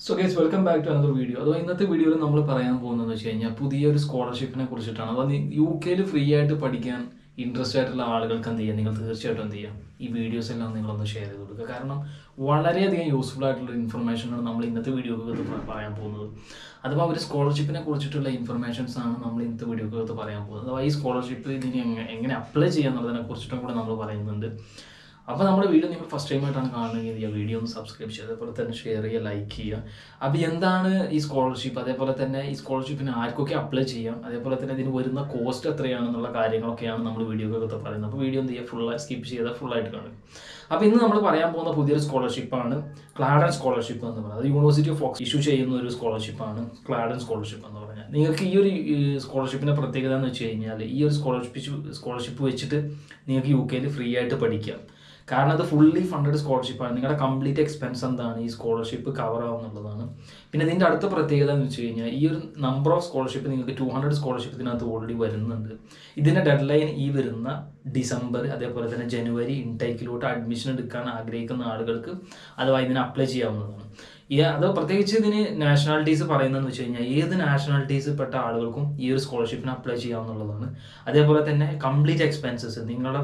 so guys welcome back to another video അഥവാ ഇന്നത്തെ വീഡിയോയിൽ നമ്മൾ പറയാൻ പോകുന്നതെന്ന് വെച്ച് കഴിഞ്ഞാൽ പുതിയൊരു സ്കോളർഷിപ്പിനെ കുറിച്ചിട്ടാണ് അഥവാ യു കെയിൽ ഫ്രീ ആയിട്ട് പഠിക്കാൻ ഇൻട്രസ്റ്റ് ആയിട്ടുള്ള ആളുകൾക്ക് എന്ത് ചെയ്യാം നിങ്ങൾ തീർച്ചയായിട്ടും എന്ത് ചെയ്യാം ഈ വീഡിയോസ് എല്ലാം നിങ്ങളൊന്ന് ഷെയർ ചെയ്ത് കൊടുക്കുക കാരണം വളരെയധികം യൂസ്ഫുൾ ആയിട്ടുള്ള ഇൻഫർമേഷനാണ് നമ്മൾ ഇന്നത്തെ വീഡിയോക്കകത്ത് പറയാൻ പോകുന്നത് അഥവാ ഒരു സ്കോളർഷിപ്പിനെ കുറിച്ചിട്ടുള്ള ഇൻഫർമേഷൻസ് ആണ് നമ്മൾ ഇന്നത്തെ വീഡിയോക്കകത്ത് പറയാൻ പോകുന്നത് അഥവാ ഈ സ്കോളർഷിപ്പ് ഇതിന് എങ്ങനെ എങ്ങനെ അപ്ലൈ ചെയ്യാന്നുള്ളതിനെ കുറിച്ചിട്ടും കൂടെ നമ്മൾ പറയുന്നുണ്ട് അപ്പോൾ നമ്മുടെ വീഡിയോ നിങ്ങൾ ഫസ്റ്റ് ടൈം ആയിട്ടാണ് കാണുന്നത് ഈ വീഡിയോ ഒന്ന് സബ്സ്ക്രൈബ് ചെയ്യുക അതേപോലെ തന്നെ ഷെയർ ചെയ്യുക ലൈക്ക് ചെയ്യുക അപ്പോൾ എന്താണ് ഈ സ്കോളർഷിപ്പ് അതേപോലെ തന്നെ ഈ സ്കോളർഷിപ്പിന് ആർക്കൊക്കെ അപ്ലൈ ചെയ്യാം അതേപോലെ തന്നെ ഇതിന് വരുന്ന കോസ്റ്റ് എത്രയാണെന്നുള്ള കാര്യങ്ങളൊക്കെയാണ് നമ്മൾ വീഡിയോക്കകത്ത് പറയുന്നത് അപ്പോൾ വീഡിയോ എന്ത് ചെയ്യുക ഫുൾ സ്കിപ്പ് ചെയ്താൽ ഫുള്ളായിട്ട് കാണുക അപ്പോൾ ഇന്ന് നമ്മൾ പറയാൻ പോകുന്ന പുതിയൊരു സ്കോളർഷിപ്പാണ് ക്ലാഡൻ സ്കോളർഷിപ്പ് എന്ന് പറയുന്നത് അത് യൂണിവേഴ്സിറ്റി ഓഫ് ഓക്സ് ഇഷ്യൂ ചെയ്യുന്ന ഒരു സ്കോളർഷിപ്പാണ് ക്ലാഡൻ സ്കോളർഷിപ്പ് എന്ന് പറഞ്ഞാൽ നിങ്ങൾക്ക് ഈ ഒരു സ്കോളർഷിപ്പിൻ്റെ പ്രത്യേകത എന്ന് വെച്ച് കഴിഞ്ഞാൽ ഈ ഒരു സ്കോളർഷിപ്പ് സ്കോളർഷിപ്പ് വെച്ചിട്ട് നിങ്ങൾക്ക് യു കെയിൽ ഫ്രീ ആയിട്ട് പഠിക്കാം കാരണം അത് ഫുള്ളി ഫണ്ടഡ് സ്കോളർഷിപ്പാണ് നിങ്ങളുടെ കംപ്ലീറ്റ് എക്സ്പെൻസ് എന്താണ് ഈ സ്കോളർഷിപ്പ് കവർ ആവുന്നുള്ളതാണ് പിന്നെ ഇതിൻ്റെ അടുത്ത പ്രത്യേകത എന്ന് വെച്ച് കഴിഞ്ഞാൽ ഈ ഒരു നമ്പർ ഓഫ് സ്കോളർഷിപ്പ് നിങ്ങൾക്ക് ടു ഹൺഡ്രഡ് സ്കോളർഷിപ്പ് ഇതിനകത്ത് ഓൾറെഡി വരുന്നുണ്ട് ഇതിൻ്റെ ഡെഡ് ലൈൻ ഈ വരുന്ന ഡിസംബർ അതേപോലെ തന്നെ ജനുവരി ഇൻടേക്കിലോട്ട് അഡ്മിഷൻ എടുക്കാൻ ആഗ്രഹിക്കുന്ന ആളുകൾക്ക് അഥവാ ഇതിന് അപ്ലൈ ചെയ്യാവുന്നതാണ് ഈ അത് പ്രത്യേകിച്ച് ഇതിന് നാഷണാലിറ്റീസ് പറയുന്നതെന്ന് വെച്ച് കഴിഞ്ഞാൽ ഏത് നാഷണാലിറ്റീസ് പെട്ട ആളുകൾക്കും ഈ ഒരു സ്കോളർഷിപ്പിന് അപ്ലൈ ചെയ്യാവുന്നതാണ് അതേപോലെ തന്നെ കംപ്ലീറ്റ് എക്സ്പെൻസസ് നിങ്ങളുടെ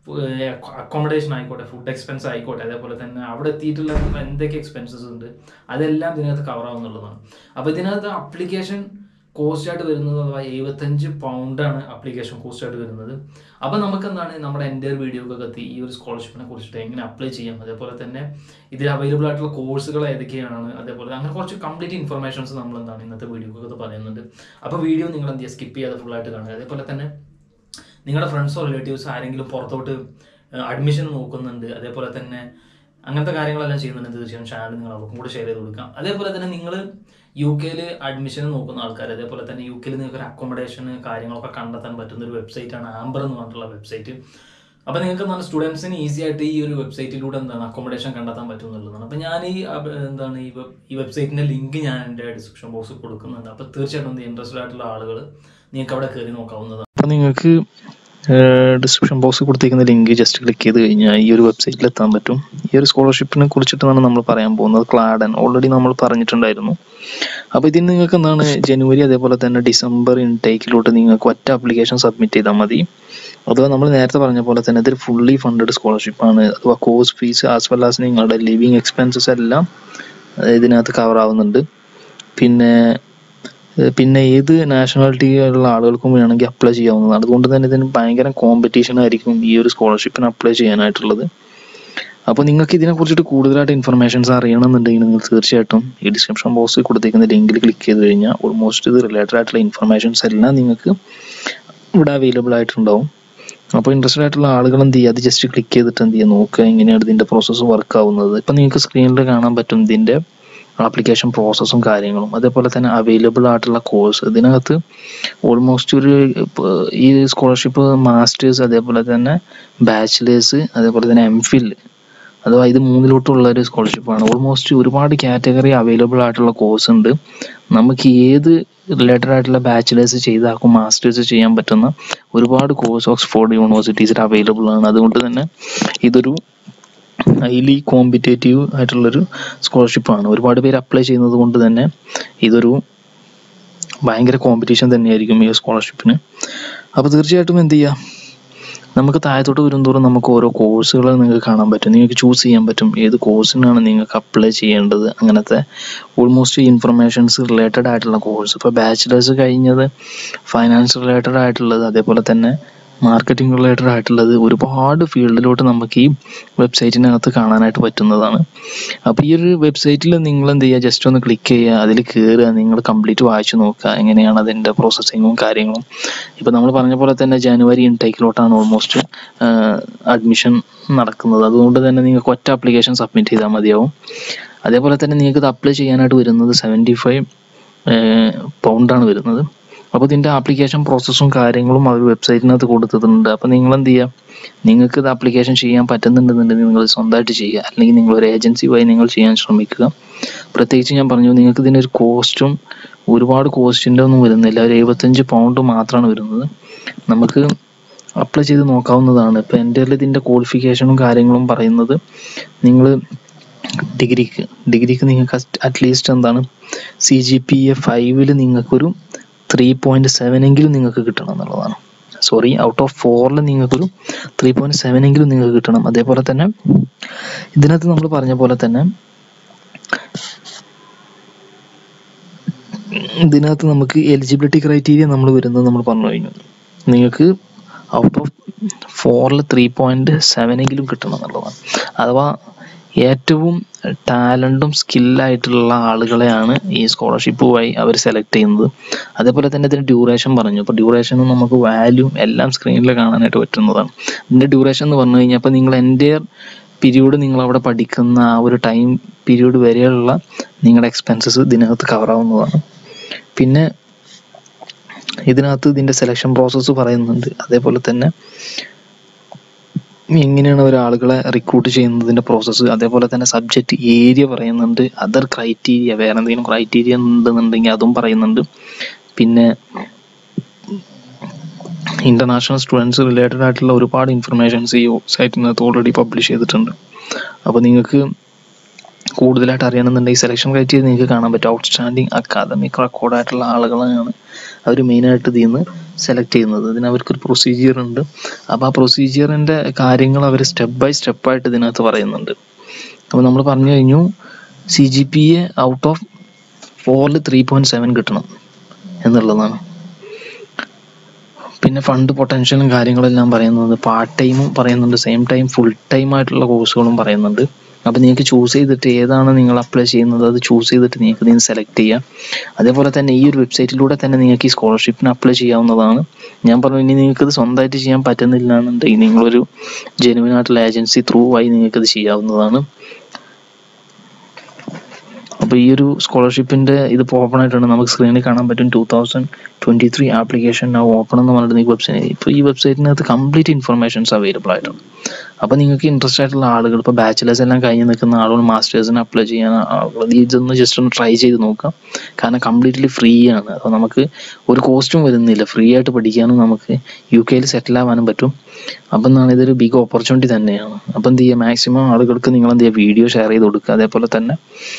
അക്കോമഡേഷൻ ആയിക്കോട്ടെ ഫുഡ് എക്സ്പെൻസ് ആയിക്കോട്ടെ അതേപോലെ തന്നെ അവിടെ എത്തിയിട്ടുള്ള എന്തൊക്കെ എക്സ്പെൻസസ് ഉണ്ട് അതെല്ലാം ഇതിനകത്ത് കവർ ആവുന്നുള്ളതാണ് അപ്പോൾ ഇതിനകത്ത് അപ്ലിക്കേഷൻ കോസ്റ്റ് ആയിട്ട് വരുന്നത് അഥവാ എഴുപത്തഞ്ച് പൗണ്ടാണ് അപ്ലിക്കേഷൻ കോസ്റ്റ് ആയിട്ട് വരുന്നത് അപ്പോൾ നമുക്ക് എന്താണ് നമ്മുടെ എൻ്റെ വീഡിയോക്കൊക്കെ എത്തി ഈ ഒരു സ്കോളർഷിപ്പിനെ കുറിച്ചിട്ട് എങ്ങനെ അപ്ലൈ ചെയ്യാം അതേപോലെ തന്നെ ഇതിൽ അവൈലബിൾ ആയിട്ടുള്ള കോഴ്സുകൾ ഏതൊക്കെയാണ് അതേപോലെ അങ്ങനെ കുറച്ച് കംപ്ലീറ്റ് ഇൻഫർമേഷൻസ് നമ്മൾ എന്താണ് ഇന്നത്തെ വീഡിയോക്കൊക്കെ പറയുന്നുണ്ട് അപ്പോൾ വീഡിയോ നിങ്ങൾ എന്ത് ചെയ്യുക സ്കിപ്പ് ചെയ്യാതെ ഫുള്ളായിട്ട് കാണുക അതേപോലെ തന്നെ നിങ്ങളുടെ ഫ്രണ്ട്സോ റിലേറ്റീവ്സോ ആരെങ്കിലും പുറത്തോട്ട് അഡ്മിഷൻ നോക്കുന്നുണ്ട് അതേപോലെ തന്നെ അങ്ങനത്തെ കാര്യങ്ങളെല്ലാം ചെയ്യുന്നുണ്ട് തീർച്ചയായും ചാനൽ നിങ്ങൾ അവർക്കും കൂടെ ഷെയർ ചെയ്ത് കൊടുക്കാം അതേപോലെ തന്നെ നിങ്ങൾ യു കെയിൽ അഡ്മിഷൻ നോക്കുന്ന ആൾക്കാർ അതേപോലെ തന്നെ യു കെയിൽ നിങ്ങൾക്ക് ഒരു അക്കോമഡേഷൻ കാര്യങ്ങളൊക്കെ കണ്ടെത്താൻ പറ്റുന്ന ഒരു വെബ്സൈറ്റാണ് ആംബർ എന്ന് പറഞ്ഞിട്ടുള്ള വെബ്സൈറ്റ് അപ്പോൾ നിങ്ങൾക്ക് എന്താണ് സ്റ്റുഡൻസിന് ഈസി ആയിട്ട് ഈ ഒരു വെബ്സൈറ്റിലൂടെ എന്താണ് അക്കോമഡേഷൻ കണ്ടെത്താൻ പറ്റും എന്നുള്ളതാണ് അപ്പോൾ ഞാൻ ഈ എന്താണ് ഈ വെബ് ഈ വെബ്സൈറ്റിൻ്റെ ലിങ്ക് ഞാൻ എൻ്റെ ഡിസ്ക്രിപ്ഷൻ ബോക്സിൽ കൊടുക്കുന്നുണ്ട് അപ്പോൾ തീർച്ചയായിട്ടും ഇൻട്രസ്റ്റഡ് ആയിട്ടുള്ള ആളുകൾ നിങ്ങൾക്ക് അവിടെ കയറി നോക്കാവുന്നതാണ് അപ്പോൾ നിങ്ങൾക്ക് ഡിസ്ക്രിപ്ഷൻ ബോക്സിൽ കൊടുത്തിരിക്കുന്ന ലിങ്ക് ജസ്റ്റ് ക്ലിക്ക് ചെയ്ത് കഴിഞ്ഞാൽ ഈ ഒരു വെബ്സൈറ്റിൽ എത്താൻ പറ്റും ഈ ഒരു സ്കോളർഷിപ്പിനെ കുറിച്ചിട്ടാണ് നമ്മൾ പറയാൻ പോകുന്നത് ക്ലാഡൻ ഓൾറെഡി നമ്മൾ പറഞ്ഞിട്ടുണ്ടായിരുന്നു അപ്പോൾ ഇതിന് നിങ്ങൾക്ക് എന്താണ് ജനുവരി അതേപോലെ തന്നെ ഡിസംബർ ഇൻടേക്കിലോട്ട് നിങ്ങൾക്ക് ഒറ്റ ആപ്ലിക്കേഷൻ സബ്മിറ്റ് ചെയ്താൽ മതി അഥവാ നമ്മൾ നേരത്തെ പറഞ്ഞ പോലെ തന്നെ ഇതൊരു ഫുള്ളി ഫണ്ടഡ് സ്കോളർഷിപ്പാണ് അഥവാ course fees as well as നിങ്ങളുടെ ലിവിങ് എക്സ്പെൻസസ് എല്ലാം ഇതിനകത്ത് കവർ ആവുന്നുണ്ട് പിന്നെ പിന്നെ ഏത് നാഷണാലിറ്റി ഉള്ള ആളുകൾക്കും വേണമെങ്കിൽ അപ്ലൈ ചെയ്യാവുന്നതാണ് അതുകൊണ്ട് തന്നെ ഇതിന് ഭയങ്കര കോമ്പറ്റീഷൻ ആയിരിക്കും ഈ ഒരു സ്കോളർഷിപ്പിന് അപ്ലൈ ചെയ്യാനായിട്ടുള്ളത് അപ്പോൾ നിങ്ങൾക്ക് ഇതിനെ കുറിച്ചിട്ട് കൂടുതലായിട്ട് ഇൻഫർമേഷൻസ് അറിയണമെന്നുണ്ടെങ്കിൽ നിങ്ങൾ തീർച്ചയായിട്ടും ഈ ഡിസ്ക്രിപ്ഷൻ ബോക്സിൽ കൊടുത്തിരിക്കുന്ന ലിങ്കിൽ ക്ലിക്ക് ചെയ്ത് കഴിഞ്ഞാൽ ഓൾമോസ്റ്റ് ഇത് റിലേറ്റഡ് ആയിട്ടുള്ള ഇൻഫർമേഷൻസ് എല്ലാം നിങ്ങൾക്ക് ഇവിടെ അവൈലബിൾ ആയിട്ടുണ്ടാവും അപ്പോൾ ഇൻട്രസ്റ്റഡ് ആയിട്ടുള്ള ആളുകൾ എന്ത് ചെയ്യുക അത് ജസ്റ്റ് ക്ലിക്ക് ചെയ്തിട്ട് എന്ത് ചെയ്യുക നോക്കുക എങ്ങനെയാണ് ഇതിൻ്റെ പ്രോസസ്സ് വർക്ക് ആവുന്നത് ഇപ്പം നിങ്ങൾക്ക് സ്ക്രീനിൽ കാണാൻ പറ്റും ഇതിൻ്റെ ആപ്ലിക്കേഷൻ പ്രോസസ്സും കാര്യങ്ങളും അതേപോലെ തന്നെ അവൈലബിൾ ആയിട്ടുള്ള കോഴ്സ് ഇതിനകത്ത് ഓൾമോസ്റ്റ് ഒരു ഈ സ്കോളർഷിപ്പ് മാസ്റ്റേഴ്സ് അതേപോലെ തന്നെ ബാച്ചിലേഴ്സ് അതേപോലെ തന്നെ എം ഫിൽ അഥവാ ഇത് മൂന്നിലോട്ടുള്ള ഒരു സ്കോളർഷിപ്പാണ് ഓൾമോസ്റ്റ് ഒരുപാട് കാറ്റഗറി അവൈലബിൾ ആയിട്ടുള്ള കോഴ്സ് ഉണ്ട് നമുക്ക് ഏത് റിലേറ്റഡ് ആയിട്ടുള്ള ബാച്ചിലേഴ്സ് ചെയ്താക്കും മാസ്റ്റേഴ്സ് ചെയ്യാൻ പറ്റുന്ന ഒരുപാട് കോഴ്സ് ഓക്സ്ഫോർഡ് യൂണിവേഴ്സിറ്റീസിൽ അവൈലബിൾ ആണ് അതുകൊണ്ട് തന്നെ ഇതൊരു ഹൈലി കോമ്പറ്റേറ്റീവ് ആയിട്ടുള്ളൊരു സ്കോളർഷിപ്പാണ് ഒരുപാട് പേര് അപ്ലൈ ചെയ്യുന്നത് കൊണ്ട് തന്നെ ഇതൊരു ഭയങ്കര കോമ്പറ്റീഷൻ തന്നെയായിരിക്കും ഈ സ്കോളർഷിപ്പിന് അപ്പോൾ തീർച്ചയായിട്ടും എന്ത് ചെയ്യുക നമുക്ക് താഴത്തോട്ട് വരുന്തോറും നമുക്ക് ഓരോ കോഴ്സുകൾ നിങ്ങൾക്ക് കാണാൻ പറ്റും നിങ്ങൾക്ക് ചൂസ് ചെയ്യാൻ പറ്റും ഏത് കോഴ്സിനാണ് നിങ്ങൾക്ക് അപ്ലൈ ചെയ്യേണ്ടത് അങ്ങനത്തെ ഓൾമോസ്റ്റ് ഇൻഫർമേഷൻസ് റിലേറ്റഡ് ആയിട്ടുള്ള കോഴ്സ് ഇപ്പോൾ ബാച്ചിലേഴ്സ് കഴിഞ്ഞത് ഫൈനാൻസ് റിലേറ്റഡ് ആയിട്ടുള്ളത് അതേപോലെ തന്നെ മാർക്കറ്റിംഗ് റിലേറ്റഡ് ആയിട്ടുള്ളത് ഒരുപാട് ഫീൽഡിലോട്ട് നമുക്ക് ഈ വെബ്സൈറ്റിനകത്ത് കാണാനായിട്ട് പറ്റുന്നതാണ് അപ്പോൾ ഈ ഒരു വെബ്സൈറ്റിൽ നിങ്ങൾ എന്ത് ചെയ്യുക ജസ്റ്റ് ഒന്ന് ക്ലിക്ക് ചെയ്യുക അതിൽ കയറുക നിങ്ങൾ കംപ്ലീറ്റ് വായിച്ചു നോക്കുക എങ്ങനെയാണ് അതിൻ്റെ പ്രോസസ്സിങ്ങും കാര്യങ്ങളും ഇപ്പോൾ നമ്മൾ പറഞ്ഞ പോലെ തന്നെ ജനുവരി ഇൻടേക്കിലോട്ടാണ് ഓൾമോസ്റ്റ് അഡ്മിഷൻ നടക്കുന്നത് അതുകൊണ്ട് തന്നെ നിങ്ങൾക്ക് ഒറ്റ ആപ്ലിക്കേഷൻ സബ്മിറ്റ് ചെയ്താൽ മതിയാവും അതേപോലെ തന്നെ നിങ്ങൾക്ക് ഇത് അപ്ലൈ ചെയ്യാനായിട്ട് വരുന്നത് സെവൻറ്റി ഫൈവ് പൗണ്ടാണ് വരുന്നത് അപ്പോൾ ഇതിൻ്റെ ആപ്ലിക്കേഷൻ പ്രോസസ്സും കാര്യങ്ങളും അവർ വെബ്സൈറ്റിനകത്ത് കൊടുത്തിട്ടുണ്ട് അപ്പോൾ നിങ്ങൾ എന്ത് ചെയ്യുക നിങ്ങൾക്ക് ഇത് ആപ്ലിക്കേഷൻ ചെയ്യാൻ പറ്റുന്നുണ്ടെന്നുണ്ടെങ്കിൽ നിങ്ങൾ സ്വന്തമായിട്ട് ചെയ്യുക അല്ലെങ്കിൽ നിങ്ങൾ ഒരു ഏജൻസി വഴി നിങ്ങൾ ചെയ്യാൻ ശ്രമിക്കുക പ്രത്യേകിച്ച് ഞാൻ പറഞ്ഞു നിങ്ങൾക്ക് ഇതിനൊരു കോസ്റ്റും ഒരുപാട് കോസ്റ്റിൻ്റെ ഒന്നും വരുന്നില്ല ഒരു എഴുപത്തഞ്ച് പൗണ്ട് മാത്രമാണ് വരുന്നത് നമുക്ക് അപ്ലൈ ചെയ്ത് നോക്കാവുന്നതാണ് ഇപ്പോൾ എൻ്റെ ഇതിൻ്റെ ക്വാളിഫിക്കേഷനും കാര്യങ്ങളും പറയുന്നത് നിങ്ങൾ ഡിഗ്രിക്ക് ഡിഗ്രിക്ക് നിങ്ങൾക്ക് അറ്റ്ലീസ്റ്റ് എന്താണ് സി ജി പി എ ഫൈവിൽ നിങ്ങൾക്കൊരു ത്രീ പോയിൻറ്റ് സെവൻ എങ്കിലും നിങ്ങൾക്ക് കിട്ടണം എന്നുള്ളതാണ് സോറി ഔട്ട് ഓഫ് ഫോറിൽ നിങ്ങൾക്കൊരു ത്രീ പോയിൻറ്റ് സെവൻ എങ്കിലും നിങ്ങൾക്ക് കിട്ടണം അതേപോലെ തന്നെ ഇതിനകത്ത് നമ്മൾ പറഞ്ഞ പോലെ തന്നെ ഇതിനകത്ത് നമുക്ക് എലിജിബിലിറ്റി ക്രൈറ്റീരിയ നമ്മൾ വരുന്നത് നമ്മൾ പറഞ്ഞു കഴിഞ്ഞു നിങ്ങൾക്ക് ഔട്ട് ഓഫ് ഫോറിൽ ത്രീ പോയിൻറ്റ് സെവൻ എങ്കിലും കിട്ടണം എന്നുള്ളതാണ് അഥവാ ഏറ്റവും ടാലൻറ്റും സ്കില്ലായിട്ടുള്ള ആളുകളെയാണ് ഈ സ്കോളർഷിപ്പ് വഴി അവർ സെലക്ട് ചെയ്യുന്നത് അതേപോലെ തന്നെ ഇതിൻ്റെ ഡ്യൂറേഷൻ പറഞ്ഞു അപ്പോൾ ഡ്യൂറേഷനും നമുക്ക് വാല്യൂ എല്ലാം സ്ക്രീനിൽ കാണാനായിട്ട് പറ്റുന്നതാണ് ഇതിൻ്റെ ഡ്യൂറേഷൻ എന്ന് പറഞ്ഞു കഴിഞ്ഞാൽ അപ്പോൾ നിങ്ങൾ എൻ്റെ പീരീഡ് നിങ്ങൾ അവിടെ പഠിക്കുന്ന ആ ഒരു ടൈം പീരീഡ് വരെയുള്ള നിങ്ങളുടെ എക്സ്പെൻസസ് ഇതിനകത്ത് കവർ ആവുന്നതാണ് പിന്നെ ഇതിനകത്ത് ഇതിൻ്റെ സെലക്ഷൻ പ്രോസസ്സ് പറയുന്നുണ്ട് അതേപോലെ തന്നെ എങ്ങനെയാണ് ഒരാളുകളെ റിക്രൂട്ട് ചെയ്യുന്നതിൻ്റെ പ്രോസസ്സ് അതേപോലെ തന്നെ സബ്ജക്റ്റ് ഏരിയ പറയുന്നുണ്ട് അതർ ക്രൈറ്റീരിയ വേറെ എന്തെങ്കിലും ക്രൈറ്റീരിയ ഉണ്ടെന്നുണ്ടെങ്കിൽ അതും പറയുന്നുണ്ട് പിന്നെ ഇന്റർനാഷണൽ സ്റ്റുഡൻസ് റിലേറ്റഡ് ആയിട്ടുള്ള ഒരുപാട് ഇൻഫർമേഷൻസ് ഈ സൈറ്റിനകത്ത് ഓൾറെഡി പബ്ലിഷ് ചെയ്തിട്ടുണ്ട് അപ്പോൾ നിങ്ങൾക്ക് കൂടുതലായിട്ട് അറിയണമെന്നുണ്ടെങ്കിൽ സെലക്ഷൻ ക്രൈറ്റീരിയ നിങ്ങൾക്ക് കാണാൻ പറ്റും ഔട്ട്സ്റ്റാൻഡിങ് അക്കാദമിക് റെക്കോർഡായിട്ടുള്ള ആളുകളെയാണ് അവർ മെയിനായിട്ട് ഇതിൽ നിന്ന് സെലക്ട് ചെയ്യുന്നത് ഇതിന് അവർക്കൊരു പ്രൊസീജിയർ ഉണ്ട് അപ്പോൾ ആ പ്രൊസീജിയറിൻ്റെ കാര്യങ്ങൾ അവർ സ്റ്റെപ്പ് ബൈ സ്റ്റെപ്പായിട്ട് ഇതിനകത്ത് പറയുന്നുണ്ട് അപ്പോൾ നമ്മൾ പറഞ്ഞു കഴിഞ്ഞു സി ജി പി എ ഔട്ട് ഓഫ് ഫോറിൽ ത്രീ പോയിൻറ്റ് സെവൻ കിട്ടണം എന്നുള്ളതാണ് പിന്നെ ഫണ്ട് പൊട്ടൻഷ്യലും കാര്യങ്ങളെല്ലാം പറയുന്നത് പാർട്ട് ടൈമും പറയുന്നുണ്ട് സെയിം ടൈം ഫുൾ ടൈം ആയിട്ടുള്ള കോഴ്സുകളും പറയുന്നുണ്ട് അപ്പോൾ നിങ്ങൾക്ക് ചൂസ് ചെയ്തിട്ട് ഏതാണ് നിങ്ങൾ അപ്ലൈ ചെയ്യുന്നത് അത് ചൂസ് ചെയ്തിട്ട് നിങ്ങൾക്ക് ഇതിന് സെലക്ട് ചെയ്യാം അതേപോലെ തന്നെ ഈ ഒരു വെബ്സൈറ്റിലൂടെ തന്നെ നിങ്ങൾക്ക് ഈ സ്കോളർഷിപ്പിന് അപ്ലൈ ചെയ്യാവുന്നതാണ് ഞാൻ പറഞ്ഞു ഇനി നിങ്ങൾക്ക് ഇത് സ്വന്തമായിട്ട് ചെയ്യാൻ പറ്റുന്നില്ല എന്നുണ്ടെങ്കിൽ നിങ്ങളൊരു ജെനുവിൻ ആയിട്ടുള്ള ഏജൻസി ത്രൂ ആയി നിങ്ങൾക്ക് ഇത് ചെയ്യാവുന്നതാണ് അപ്പോൾ ഈ ഒരു സ്കോളർഷിപ്പിൻ്റെ ഇതിപ്പോൾ ഓപ്പൺ ആയിട്ടുണ്ട് നമുക്ക് സ്ക്രീനിൽ കാണാൻ പറ്റും two thousand twenty three application ആ ഓപ്പൺ എന്ന് പറഞ്ഞിട്ട് ഈ വെബ്സൈറ്റ് ഇപ്പോൾ ഈ വെബ്സൈറ്റിനകത്ത് കംപ്ലീറ്റ് ഇൻഫർമേഷൻസ് അവൈലബിൾ ആയിട്ടുണ്ട് അപ്പോൾ നിങ്ങൾക്ക് ഇൻട്രസ്റ്റ് ആയിട്ടുള്ള ആളുകൾ ഇപ്പോൾ ബാച്ചിലേഴ്സ് എല്ലാം കഴിഞ്ഞ് നിൽക്കുന്ന ആളുകൾ മാസ്റ്റേഴ്സിന് അപ്ലൈ ചെയ്യാൻ ആളുകൾ ഇതൊന്ന് ജസ്റ്റ് ഒന്ന് ട്രൈ ചെയ്ത് നോക്കാം കാരണം കംപ്ലീറ്റ്ലി ഫ്രീ ആണ് അപ്പോൾ നമുക്ക് ഒരു കോസ്റ്റും വരുന്നില്ല ഫ്രീ ആയിട്ട് പഠിക്കാനും നമുക്ക് യു കെയിൽ സെറ്റിൽ ആവാനും പറ്റും അപ്പം എന്നാണ് ഇതൊരു ബിഗ് ഓപ്പർച്യൂണിറ്റി തന്നെയാണ് അപ്പം എന്ത് ചെയ്യുക മാക്സിമം ആളുകൾക്ക് നിങ്ങൾ എന്ത് ചെയ്യുക വീഡിയോ ഷെയർ ചെയ്ത് കൊടുക്കുക അതേപോലെ തന്നെ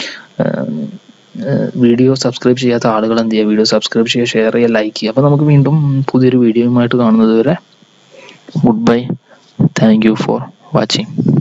വീഡിയോ സബ്സ്ക്രൈബ് ചെയ്യാത്ത ആളുകൾ എന്ത് ചെയ്യുക വീഡിയോ സബ്സ്ക്രൈബ് ചെയ്യുക ഷെയർ ചെയ്യുക ലൈക്ക് ചെയ്യുക അപ്പോൾ നമുക്ക് വീണ്ടും പുതിയൊരു വീഡിയോയുമായിട്ട് കാണുന്നത് വരെ good bye thank you for watching